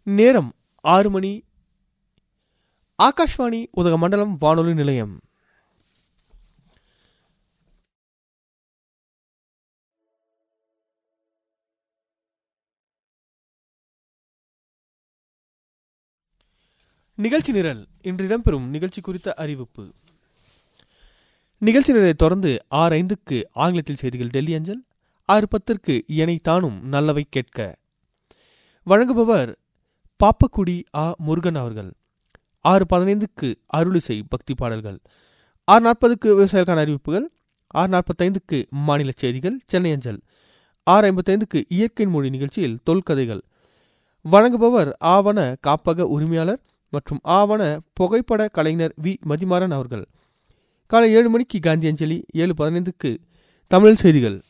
நேரம் ஆறு மணி ஆகாஷ்வாணி உதகமண்டலம் வானொலி நிலையம் நிகழ்ச்சி நிரல் இன்று இடம்பெறும் நிகழ்ச்சி குறித்த அறிவிப்பு நிகழ்ச்சி நிரலை தொடர்ந்து ஆறு ஐந்துக்கு ஆங்கிலத்தில் செய்திகள் டெல்லி அஞ்சல் ஆறு பத்திற்கு எனை தானும் நல்லவை கேட்க வழங்குபவர் பாப்பக்குடி ஆ முருகன் அவர்கள் ஆறு பதினைந்துக்கு அருளிசை பக்தி பாடல்கள் ஆறு நாற்பதுக்கு விவசாயிகளுக்கான அறிவிப்புகள் ஆறு நாற்பத்தைந்துக்கு மாநில செய்திகள் சென்னை அஞ்சல் ஆறு ஐம்பத்தைந்துக்கு இயற்கை மொழி நிகழ்ச்சியில் தொல்கதைகள் வழங்குபவர் ஆவண காப்பக உரிமையாளர் மற்றும் ஆவண புகைப்பட கலைஞர் வி மதிமாறன் அவர்கள் காலை ஏழு மணிக்கு காந்தி அஞ்சலி ஏழு பதினைந்துக்கு தமிழ் செய்திகள்